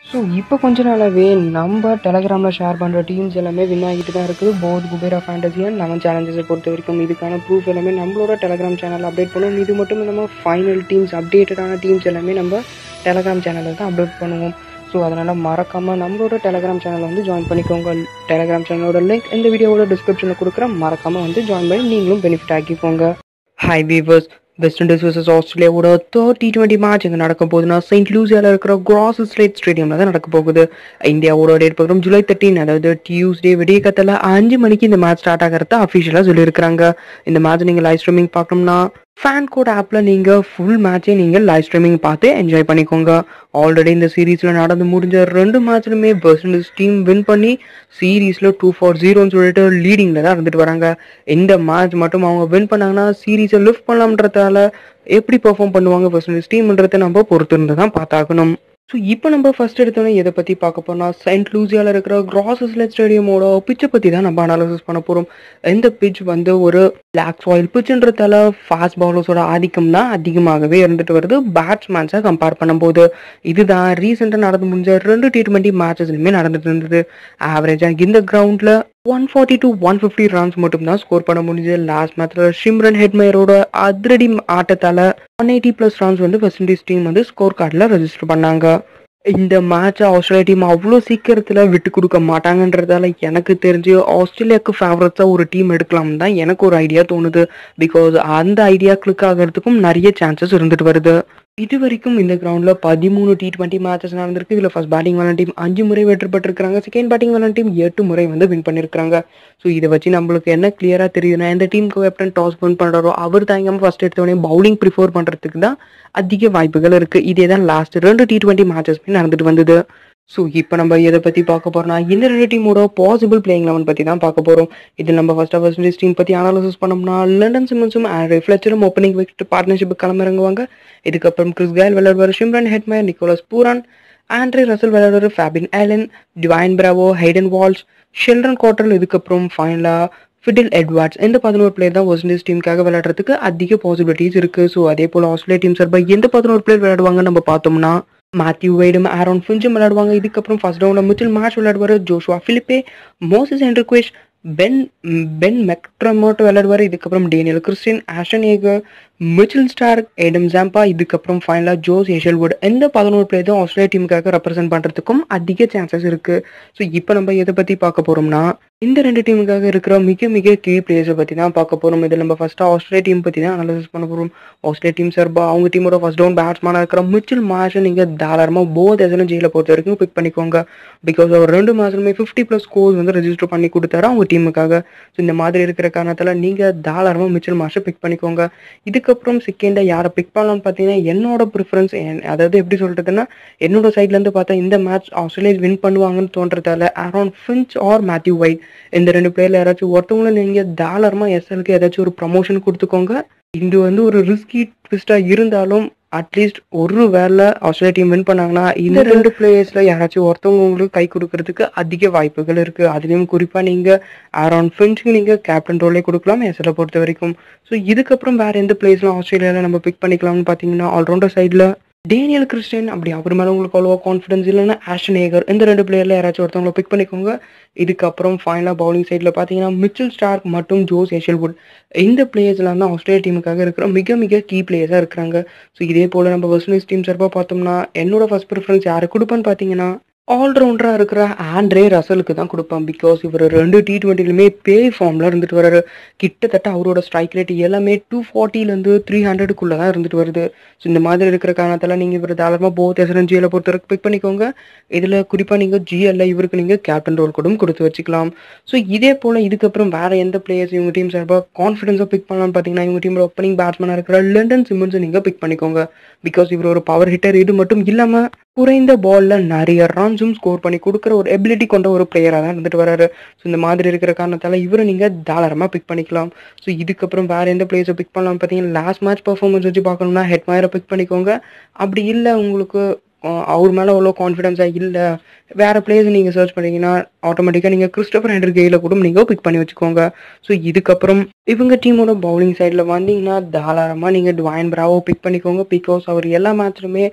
so இப்போ கொஞ்ச நாளாகவே நம்ம டெலகிராமில் ஷேர் பண்ணுற டீம்ஸ் எல்லாமே வின் ஆகிட்டு தான் இருக்குது both Kubera fantasy and eleven சேலஞ்சஸை பொறுத்த வரைக்கும் இதுக்கான ப்ரூஃப் எல்லாமே நம்மளோட டெலகிராம் சேனல் அப்டேட் பண்ணுவோம் இது மட்டும் இல்லாமல் ஃபைனல் டீம்ஸ் அப்டேட்டடான டீம்ஸ் எல்லாமே நம்ம டெலகிராம் சேனலில் தான் அப்டேட் பண்ணுவோம் ஸோ அதனால் மறக்காமல் நம்மளோட டெலகிராம் சேனலை வந்து ஜாயின் பண்ணிக்கோங்க டெலகிராம் சேனலோட லிங்க் இந்த வீடியோவோட டிஸ்கிரிப்ஷனில் கொடுக்குறேன் மறக்காமல் வந்து ஜாயின் பண்ணி நீங்களும் பெனிஃபிட் ஆக்கிக்கோங்க hi viewers West Indies versus ஆஸ்திரேலியாவோட தேர்ட் டி டுவெண்ட்டி மேட்ச் எங்கே நடக்க போகுதுன்னா செயின்ட் லூசியாவில் இருக்கிற கிராஸ் ஸ்லேட் ஸ்டேடியமில் தான் நடக்க போகுது இந்தியாவோட டேட் பிரகாரம் ஜூலை தேர்ட்டின் அதாவது டியூஸ்டே விடிய கத்தில் அஞ்சு மணிக்கு இந்த மேட்ச் ஸ்டார்ட் ஆகிறத அஃபிஷியலாக சொல்லியிருக்கிறாங்க இந்த மேட்ச் நீங்கள் லைவ் ஸ்ட்ரீமிங் பார்க்கணும்னா ஃபேன் கோட் ஆப்பில் நீங்கள் ஃபுல் மேட்சை நீங்கள் லைவ் ஸ்ட்ரீமிங் பார்த்து என்ஜாய் பண்ணிக்கோங்க ஆல்ரெடி இந்த சீரீஸில் நடந்து முடிஞ்ச ரெண்டு மேட்ச்லுமே வெஸ்ட் இண்டீஸ் டீம் வின் பண்ணி சீரீஸில் டூ ஃபார் ஜீரோன்னு சொல்லிட்டு லீடிங்கில் தான் இருந்துட்டு வராங்க இந்த மேட்ச் மட்டும் அவங்க வின் பண்ணாங்கன்னா சீரீஸை லிஃப்ட் பண்ணலாம்ன்றதால எப்படி பெர்ஃபார்ம் பண்ணுவாங்க வெஸ்ட் இண்டீஸ் டீம்ன்றதை நம்ம பொறுத்து இருந்து தான் பார்த்தாகணும் ஸோ இப்போ நம்ம ஃபர்ஸ்ட் எடுத்தோன்னே எதை பற்றி பார்க்க போனால் செயின்ட் லூசியாவில் இருக்கிற கிராசஸ்ல ஸ்டேடியமோட பிச்சை பற்றி தான் நம்ம அனாலிசிஸ் பண்ண போகிறோம் இந்த பிச் வந்து ஒரு பிளாக் சாயில் பிச்சுன்றதால ஃபாஸ்ட் பவுலர்ஸோட ஆதிக்கம் தான் அதிகமாகவே இருந்துட்டு வருது பேட்ஸ்மேன்ஸை கம்பேர் பண்ணும்போது இதுதான் ரீசெண்டாக நடந்து முடிஞ்ச ரெண்டு டி டுவெண்ட்டி மேட்சஸ்லையுமே நடந்துட்டு இருந்தது ஆவரேஜாக இந்த கிரவுண்டில் one forty to one fifty runs மட்டும் தான் ஸ்கோர் பண்ண முடிஞ்சது லாஸ்ட் மேட்ச்சில் ஷிம்ரன் ஹெட்மேயரோட அதிரடி ஆட்டத்தால் ஒன் எயிட்டி ப்ளஸ் ரன்ஸ் வந்து வெஸ்ட் இண்டீஸ் டீம் வந்து ஸ்கோர் கார்டில் ரெஜிஸ்டர் பண்ணாங்க இந்த மேட்சை ஆஸ்திரேலியா டீம் அவ்வளோ சீக்கிரத்தில் விட்டு கொடுக்க மாட்டாங்கன்றதால எனக்கு தெரிஞ்சு ஆஸ்திரேலியாவுக்கு ஃபேவரட்ஸாக ஒரு டீம் எடுக்கலாம் தான் எனக்கு ஒரு ஐடியா தோணுது பிகாஸ் அந்த ஐடியா கிளிக் ஆகிறதுக்கும் நிறைய சான்சஸ் இருந்துட்டு வருது இது வரைக்கும் இந்த கிரவுண்டில் பதிமூணு டி டுவெண்ட்டி மேட்சஸ் நடந்திருக்கு இதில் ஃபர்ஸ்ட் பேட்டிங் விளாட டீம் அஞ்சு முறை வெற்றி பெற்றிருக்காங்க செகண்ட் பேட்டிங் விளாட டீம் எட்டு முறை வந்து வின் பண்ணியிருக்காங்க ஸோ இதை வச்சு நம்மளுக்கு என்ன கிளியராக தெரியுதுன்னா எந்த டீமுக்கு கேப்டன் டாஸ் வின் பண்ணுறாரோ அவர் தாங்காமல் ஃபர்ஸ்ட் எடுத்தவொடனே பவுலிங் ப்ரிஃபர் பண்ணுறதுக்கு தான் அதிக வாய்ப்புகள் இருக்குது இதே தான் லாஸ்ட் ரெண்டு டி டுவெண்ட்டி மேட்சஸ்மே நடந்துட்டு வந்தது ஸோ இப்போ நம்ம எதை பற்றி பார்க்க போறோம்னா இந்த ரெண்டு டீமோட பாசிபிள் பிளேயிங் லெவன் பற்றி தான் பார்க்க போகிறோம் இதில் நம்ம ஃபர்ஸ்ட் வெஸ்ட் இண்டீஸ் டீம் பற்றி அனாலிசிஸ் பண்ணோம்னா லண்டன் சிமன்ஸும் ஆண்ட்ரே ஃபிளச்சரும் ஓப்பனிங் விக்கெட் பார்ட்னர்ஷிப் கிளம்பிறங்குவாங்க இதுக்கப்புறம் கிறிஸ் கயல் விளையாடுவார் Shimron Hetmyer Nicholas Pooran Andre Russell விளையாடுவார் Fabian Allen Dwayne Bravo Hayden Walsh Sheldon குவார்டர் இதுக்கப்புறம் ஃபைனலாக ஃபிடில் எட்வார்ட்ஸ் இந்த பதினோரு பிளேயர் தான் வெஸ்ட் இண்டீஸ் டீமுக்காக விளையாடுறதுக்கு அதிக பாசிபிலிட்டிஸ் இருக்குது ஸோ அதே போல் ஆஸ்திரேலியா டீம் சார்பாக எந்த பதினோரு பிளேயர் விளையாடுவாங்க நம்ம பார்த்தோம்னா மேத்யூ வைடும் ஆரோன் ஃபிஞ்சும் விளையாடுவாங்க இதுக்கப்புறம் ஃபர்ஸ்ட் ரவுண்டில் மிச்சில் மேட்ச் விளையாடுவார் Joshua Philippe Moises Henriques Ben Ben McDermott விளையாடுவார் இதுக்கப்புறம் Daniel Christian Ashton Agar Mitchell Starc Adam Zampa இதுக்கப்புறம் ஃபைனலாக ஜோஸ் ஏஷல்வுட் இந்த பதினோரு பிளேயர் தான் ஆஸ்திரேலியா டீமுக்காக ரெப்ரசென்ட் பண்ணுறதுக்கும் அதிக சான்சஸ் இருக்குது ஸோ இப்போ நம்ம எதை பற்றி பார்க்க போகிறோம்னா இந்த ரெண்டு டீமுக்காக இருக்கிற மிக மிக கீ பிளேயர்ஸை பற்றி தான் பார்க்க போகிறோம் இதில் நம்ம ஃபஸ்ட்டு ஆஸ்திரேலியா டீம் பற்றி தான் அனாலிசிஸ் பண்ண போகிறோம் ஆஸ்திரேலியா டீம் சார்பா அவங்க டீமோட ஃபர்ஸ்ட் டவுன் பேட்ஸ்மேனாக இருக்கிற மிச்சில் மேட்சை நீங்கள் தாராளமாக போத் எசனும் ஜெயில பொறுத்த வரைக்கும் பிக் பண்ணிக்கோங்க பிகாஸ் அவர் ரெண்டு மாதமே ஃபிஃப்டி ப்ளஸ் ஸ்கோர்ஸ் வந்து ரெஜிஸ்டர் பண்ணி கொடுத்தாரு அவங்க டீமுக்காக ஸோ இந்த மாதிரி இருக்கிற காரணத்தில் நீங்கள் தாராளமாக மிச்சில் மேட்சை பிக் பண்ணிக்கோங்க இதுக்கப்புறம் செகண்டாக யாரை பிக் பண்ணலாம்னு பார்த்தீங்கன்னா என்னோட ப்ரிஃபரன்ஸ் அதாவது எப்படி சொல்கிறதுன்னா என்னோட சைட்லேருந்து பார்த்தா இந்த மேட்ச் ஆஸ்திரேலியா வின் பண்ணுவாங்கன்னு தோன்றதால Aaron Finch or Matthew Wade இந்த ரெண்டு பிளேயர்ல யாராச்சும் ஒருத்தவங்களும் நீங்கள் தாராளமாக எஸ்எலுக்கு ஏதாச்சும் ஒரு ப்ரமோஷன் கொடுத்துக்கோங்க இது வந்து ஒரு ரிஸ்கி ட்விஸ்டாக இருந்தாலும் அட்லீஸ்ட் ஒரு வேலை ஆஸ்திரேலியா டீம் வின் பண்ணாங்கன்னா இந்த ரெண்டு பிளேயர்ஸ்ல யாராச்சும் ஒருத்தவங்க உங்களுக்கு கை கொடுக்கறதுக்கு அதிக வாய்ப்புகள் இருக்கு அதுலயும் குறிப்பா நீங்க ஆரான் ஃபின்ச்சுக்கு நீங்க கேப்டன் ரோலே கொடுக்கலாம் எஸ்எல பொறுத்த வரைக்கும் ஸோ இதுக்கப்புறம் வேற எந்த பிளேஸ்லாம் ஆஸ்திரேலியாவில் நம்ம பிக் பண்ணிக்கலாம்னு பார்த்தீங்கன்னா ஆல்ரவுண்டர் சைடில் டேனியல் கிறிஸ்டின் அப்படி அவர் மேலே உங்களுக்கு அவ்வளோவா கான்ஃபிடன்ஸ் இல்லைன்னா ஆஷன் ஏகர் இந்த ரெண்டு பிளேயரில் யாராச்சும் ஒருத்தவங்களை பிக் பண்ணிக்கோங்க இதுக்கப்புறம் ஃபைனலாக பவுலிங் சைடில் பார்த்தீங்கன்னா மிச்சில் ஸ்டார்க் மற்றும் ஜோஸ் ஏஷல்வுட் இந்த பிளேயர்ஸ்லாம் தான் ஆஸ்திரேலியா டீமுக்காக இருக்கிற மிக மிக கீ பிளேயர்ஸாக இருக்கிறாங்க ஸோ இதே போல் நம்ம வெஸ்ட் இண்டீஸ் டீம் சார்பாக பார்த்தோம்னா என்னோட ஃபர்ஸ்ட் ப்ரிஃபரன்ஸ் யாரை கொடுப்பேன்னு பார்த்தீங்கன்னா ஆல்ரவுண்டராக இருக்கிற ஆண்ட்ரே ரசலுக்கு தான் கொடுப்பேன் பிகாஸ் இவர் ரெண்டு டி டுவெண்ட்டிலுமே பே ஃபார்மில் இருந்துட்டு வர்றாரு கிட்டத்தட்ட அவரோட ஸ்ட்ரைக் ரேட் எல்லாமே டூ ஃபார்ட்டிலேருந்து த்ரீ ஹண்ட்ரடுக்குள்ளே தான் இருந்துட்டு வருது ஸோ இந்த மாதிரி இருக்கிற காரணத்தில் நீங்கள் இவர் தாராளமாக போத் எஸ்என் ஜிஎல்ல பொறுத்த வரைக்கும் பிக் பண்ணிக்கோங்க இதில் குறிப்பாக நீங்கள் ஜிஎல்ல இவருக்கு நீங்கள் கேப்டன் ரோல் கூட கொடுத்து வச்சுக்கலாம் ஸோ இதே போல் இதுக்கப்புறம் வேறு எந்த பிளேயர்ஸ் இவங்க டீம் சார்பாக கான்ஃபிடன்ஸாக பிக் பண்ணலாம்னு பார்த்தீங்கன்னா இவங்க டீமோட ஓப்பனிங் பேட்ஸ்மேனாக இருக்கிற லண்டன் சிம்மன்ஸை நீங்கள் பிக் பண்ணிக்கோங்க பிகாஸ் இவர் ஒரு பவர் ஹிட்டர் இது மட்டும் இல்லாமல் குறைந்த பால்ல நிறைய ரன்ஸும் ஸ்கோர் பண்ணி கொடுக்குற ஒரு எபிலிட்டி கொண்ட ஒரு பிளேயராக தான் இருந்துட்டு வராரு ஸோ இந்த மாதிரி இருக்கிற காரணத்தால் இவரை நீங்கள் தாராளமாக பிக் பண்ணிக்கலாம் ஸோ இதுக்கப்புறம் வேற எந்த பிளேயர்ஸை பிக் பண்ணலாம் பார்த்தீங்கன்னா லாஸ்ட் மேட்ச் பர்ஃபார்மன்ஸ் வச்சு பார்க்கணும்னா ஹெட்மயரை பிக் பண்ணிக்கோங்க அப்படி இல்லை உங்களுக்கு அவர் மேலே அவ்வளோ கான்ஃபிடென்ஸாக இல்லை வேறு பிளேயர்ஸ் நீங்கள் சர்ச் பண்ணீங்கன்னா ஆட்டோமேட்டிக்காக நீங்கள் கிறிஸ்டோபர் ஹெண்டர் கெயில கூட நீங்கள் பிக் பண்ணி வச்சுக்கோங்க ஸோ இதுக்கப்புறம் இவங்க டீமோட பவுலிங் சைடில் வந்தீங்கன்னா தாராளமாக நீங்கள் டுவாயின் பிராவோ பிக் பண்ணிக்கோங்க பிகாஸ் அவர் எல்லா மேட்ச்லுமே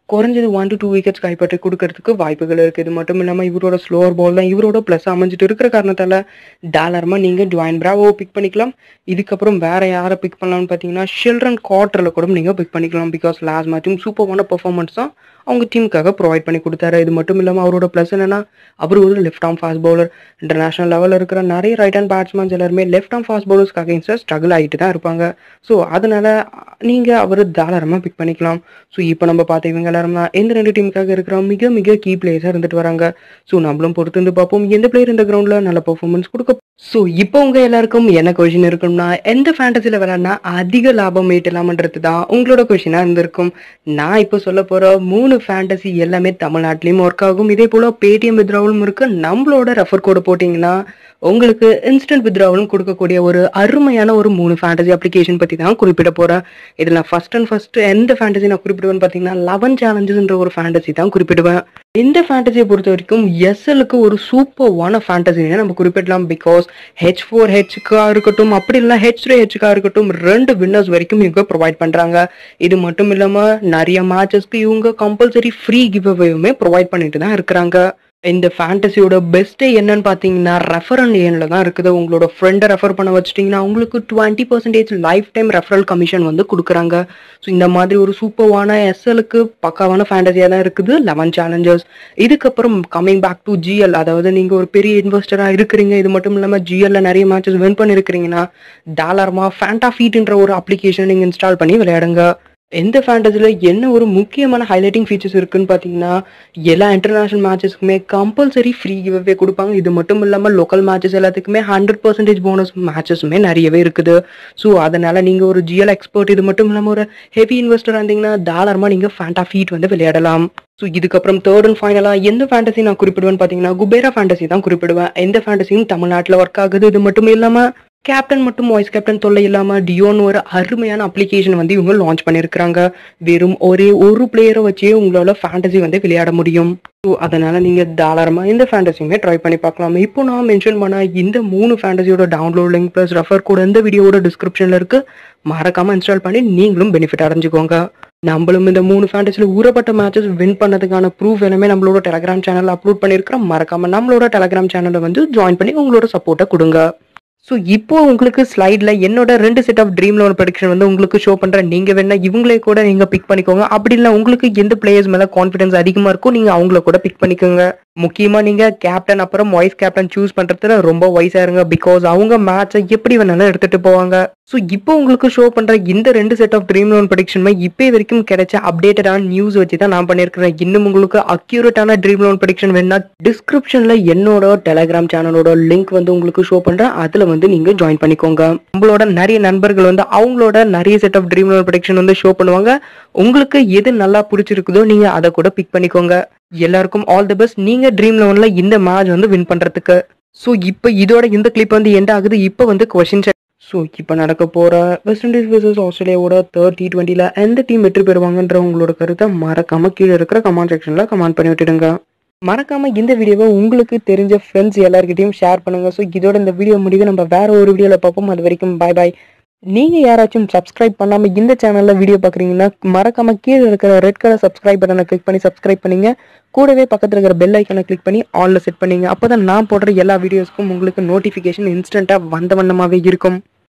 குறைஞ்சது ஒன் டு டூ விக்கெட்ஸ் கைப்பற்றி கொடுக்கறதுக்கு வாய்ப்புகள் இருக்குது இது மட்டும் இல்லாமல் இவரோட ஸ்லோவர் பால் தான் இவரோட ப்ளஸ் அமைஞ்சிட்டு இருக்கிற காரணத்தால் தாராளமாக நீங்கள் ஜாயின் பிராவோ பிக் பண்ணிக்கலாம் இதுக்கப்புறம் வேற யாரை பிக் பண்ணலாம்னு பார்த்தீங்கன்னா ஷில்ட்ரன் குவார்ட்டரில் கூட நீங்கள் பிக் பண்ணிக்கலாம் பிகாஸ் லாஸ்ட் மேட்சும் சூப்பரான பெர்ஃபார்மன்ஸ் தான் அவங்க டீமுக்காக ப்ரொவைட் பண்ணி கொடுத்தாரு இது மட்டும் இல்லாமல் அவரோட ப்ளஸ் என்னன்னா அவர் ஒரு left arm fast bowler international லெவலில் இருக்கிற நிறைய ரைட் ஹேண்ட் பேட்ஸ்மேன்ஸ் எல்லாருமே லெஃப்ட் ஆம் ஃபாஸ்ட் பவுலர்ஸ்க்கு அகேன்ஸ்டாக ஸ்ட்ரகிள் ஆகிட்டு தான் இருப்பாங்க ஸோ அதனால நீங்கள் அவர் தாராளமாக பிக் பண்ணிக்கலாம் ஸோ இப்போ நம்ம பார்த்த இவங்க எல்லாரும் தான் எந்த ரெண்டு டீமுக்காக இருக்கிற மிக மிக கீ பிளேயர்ஸாக இருந்துட்டு வராங்க ஸோ நம்மளும் பொறுத்து வந்து பார்ப்போம் எந்த பிளேயர் இந்த கிரவுண்டில் நல்ல பர்ஃபார்மன்ஸ் கொடுக்க ஸோ இப்போ உங்க எல்லாருக்கும் என்ன கொஷின் இருக்கும்னா எந்த ஃபேண்டசியில் விளையாடினா அதிக லாபம் ஈட்டலாம்ன்றது தான் உங்களோட கொஷினாக இருந்திருக்கும் நான் இப்போ சொல்ல போகிற மூணு ஃபேண்டசி எல்லாமே தமிழ்நாட்டிலையும் ஒர்க் ஆகும் இதே போல் பேடிஎம் வித்ராவலும் இருக்கு நம்மளோட ரெஃபர் கோடு போட்டிங்கன்னா உங்களுக்கு இன்ஸ்டன்ட் வித்ராவலும் கொடுக்கக்கூடிய ஒரு அருமையான ஒரு மூணு ஃபேண்டசி அப்ளிகேஷன் பற்றி தான் குறிப்பிட போகிறேன் இதில் நான் ஃபர்ஸ்ட் அண்ட் ஃபர்ஸ்ட் எந்த ஃபேண்டசி நான் குறிப்பிடுவேன்னு பார்த்தீங்கன்னா லெவன் சேலஞ்சஸ்ன்ற ஒரு ஃபேண்டசி தான் குறிப்பிடுவேன் இந்த ஃபேண்டசியை பொறுத்த வரைக்கும் எஸ்எலுக்கு ஒரு சூப்பர்வான ஃபேண்டசினே நம்ம குறிப்பிடலாம் பிகாஸ் ஹெச் ஃபோர் ஹெச்க்கா இருக்கட்டும் அப்படி இல்லைனா ஹெச் த்ரீ ஹெச்க்கா இருக்கட்டும் ரெண்டு வின்னர்ஸ் வரைக்கும் இவங்க ப்ரொவைட் பண்ணுறாங்க இது மட்டும் இல்லாமல் நிறைய மேட்சஸ்க்கு இவங்க கம்பல்சரி ஃப்ரீ கிவ் அவேவுமே ப்ரொவைட் பண்ணிட்டு தான் இருக்கிறாங்க இந்த ஃபேண்டசியோட பெஸ்ட்டே என்னன்னு பார்த்தீங்கன்னா ரெஃபரல் ஏனில் தான் இருக்குது உங்களோட ஃப்ரெண்டை ரெஃபர் பண்ண வச்சிட்டிங்கன்னா உங்களுக்கு twenty percentage lifetime referral commission வந்து கொடுக்குறாங்க ஸோ இந்த மாதிரி ஒரு சூப்பர்வான எஸ்எலுக்கு பக்காவான ஃபேண்டசியாக தான் இருக்குது லெவன் சேலஞ்சர்ஸ் இதுக்கப்புறம் கம்மிங் பேக் டு ஜிஎல் அதாவது நீங்கள் ஒரு பெரிய இன்வெஸ்டராக இருக்கிறீங்க இது மட்டும் இல்லாமல் ஜிஎல்ல நிறைய மேட்சஸ் வின் பண்ணியிருக்கிறீங்கன்னா டாலர்மா ஃபேண்டா ஃபீட்ன்ற ஒரு அப்ளிகேஷன் நீங்கள் இன்ஸ்டால் பண்ணி விளையாடுங்க எந்த ஃபேண்டஸில் என்ன ஒரு முக்கியமான ஹைலைட்டிங் ஃபீச்சர்ஸ் இருக்குன்னு பார்த்தீங்கன்னா எல்லா இன்டர்நேஷனல் மேட்சஸ்க்குமே கம்பல்சரி ஃப்ரீ கிவ்வே கொடுப்பாங்க இது மட்டும் இல்லாமல் லோக்கல் மேட்சஸ் எல்லாத்துக்குமே ஹண்ட்ரட் பர்சன்டேஜ் போனஸ் மேட்சஸுமே நிறையவே இருக்குது ஸோ அதனால் நீங்கள் ஒரு ஜிஎல் எக்ஸ்பர்ட் இது மட்டும் இல்லாமல் ஒரு ஹெவி இன்வெஸ்டராக இருந்தீங்கன்னா தாராளமாக நீங்கள் ஃபேண்டா ஃபீட் வந்து விளையாடலாம் ஸோ இதுக்கப்புறம் தேர்ட் அண்ட் ஃபைனலாக எந்த ஃபேண்டசி நான் குறிப்பிடுவேன்னு பார்த்தீங்கன்னா குபேரா ஃபேண்டசி தான் குறிப்பிடுவேன் எந்த ஃபேண்டசியும் தமிழ்நாட்டில் ஒர்க் ஆகுது இது மட்டும் இல்லாமல் கேப்டன் மட்டும் வாய்ஸ் கேப்டன் தொல்லை இல்லாம டியோன்னு ஒரு அருமையான அப்ளிகேஷன் வந்து இவங்க லான்ச் பண்ணியிருக்கிறாங்க வெறும் ஒரே ஒரு பிளேயரை வச்சே உங்களால ஃபேண்டசி வந்து விளையாட முடியும் ஸோ அதனால நீங்க தாராளமா இந்த ஃபேண்டசியுமே ட்ரை பண்ணி பார்க்கலாம் இப்போ நான் மென்ஷன் பண்ண இந்த மூணு ஃபேண்டசியோட டவுன்லோட் லிங்க் ப்ளஸ் ரெஃபர் கூட இந்த வீடியோட டிஸ்கிரிப்ஷன்ல இருக்கு மறக்காம இன்ஸ்டால் பண்ணி நீங்களும் பெனிஃபிட் அடைஞ்சுக்கோங்க நம்மளும் இந்த மூணு ஃபேண்டஸில் ஊறப்பட்ட மேட்சஸ் வின் பண்ணதுக்கான ப்ரூஃப் எல்லாமே நம்மளோட டெலகிராம் சேனல் அப்லோட் பண்ணியிருக்கிறோம் மறக்காம நம்மளோட டெலகிராம் சேனலை வந்து ஜாயின் பண்ணி உங்களோட சப்போர்ட்டை கொடுங்க ஸோ இப்போ உங்களுக்கு ஸ்லைடில் என்னோட ரெண்டு set of Dream Eleven prediction வந்து உங்களுக்கு ஷோ பண்ணுறேன் நீங்கள் வேணா இவங்களே கூட நீங்கள் பிக் பண்ணிக்கோங்க அப்படி இல்லை உங்களுக்கு எந்த பிளேயர்ஸ் மேலே கான்ஃபிடன்ஸ் அதிகமாக இருக்கோ நீங்கள் அவங்கள கூட பிக் பண்ணிக்கோங்க முக்கியமாக நீங்கள் கேப்டன் அப்புறம் வைஸ் கேப்டன் சூஸ் பண்ணுறதுல ரொம்ப வயசாக இருங்க பிகாஸ் அவங்க மேட்சை எப்படி வேணாலும் எடுத்துகிட்டு போவாங்க ஸோ இப்போ உங்களுக்கு ஷோ பண்ணுற இந்த ரெண்டு செட் ஆஃப் ட்ரீம் லோன் ப்ரடிக்ஷனுமே இப்போ வரைக்கும் கிடைச்ச அப்டேட்டடான நியூஸ் வச்சு தான் நான் பண்ணியிருக்கிறேன் இன்னும் உங்களுக்கு அக்யூரேட்டான ட்ரீம் லோன் ப்ரடிக்ஷன் வேணும்னா டிஸ்கிரிப்ஷனில் என்னோட டெலகிராம் சேனலோட லிங்க் வந்து உங்களுக்கு ஷோ பண்ணுறேன் அதில் வந்து நீங்கள் ஜாயின் பண்ணிக்கோங்க உங்களோட நிறைய நண்பர்கள் வந்து அவங்களோட நிறைய set of Dream Eleven prediction வந்து ஷோ பண்ணுவாங்க உங்களுக்கு எது நல்லா பிடிச்சிருக்குதோ நீங்கள் அதை கூட பிக் பண்ணிக்கோங்க எல்லாருக்கும் ஆல் தி பெஸ்ட் நீங்கள் ட்ரீம் லெவனில் இந்த மேட்ச் வந்து வின் பண்ணுறதுக்கு ஸோ இப்போ இதோட இந்த கிளிப் வந்து எண்ட் ஆகுது இப்போ வந்து கொஷின் ஸோ இப்போ நடக்க போகிற வெஸ்ட் இண்டீஸ் வர்சஸ் ஆஸ்திரேலியாவோட தேர்ட் டி டுவெண்ட்டியில் எந்த டீம் வெற்றி பெறுவாங்கன்ற உங்களோட கருத்தை மறக்காம கீழே இருக்கிற கமெண்ட் செக்ஷனில் கமெண்ட் பண்ணி விட்டுடுங்க மறக்காம இந்த வீடியோவை உங்களுக்கு தெரிஞ்ச ஃப்ரெண்ட்ஸ் எல்லாருக்கிட்டையும் ஷேர் பண்ணுங்க ஸோ இதோட இந்த வீடியோ முடிவு நம்ம வேற ஒரு வீடியோவில் பார்ப்போம் அது வரைக்கும் பாய் பாய் நீங்க யாராச்சும் சப்ஸ்கிரைப் பண்ணாம இந்த சேனல்ல வீடியோ பாக்குறீங்கன்னா மறக்காம கீழே இருக்கிற ரெட் கலர் சப்ஸ்கிரைப் பட்டனை கிளிக் பண்ணி சப்ஸ்கிரைப் பண்ணீங்க கூடவே பக்கத்துல இருக்கிற பெல் ஐக்கனை கிளிக் பண்ணி ஆன்ல செட் பண்ணீங்க அப்பதான் நான் போடுற எல்லா வீடியோஸ்க்கும் உங்களுக்கு நோட்டிபிகேஷன் இன்ஸ்டன்டா வந்த வண்ணமாவே இருக்கும்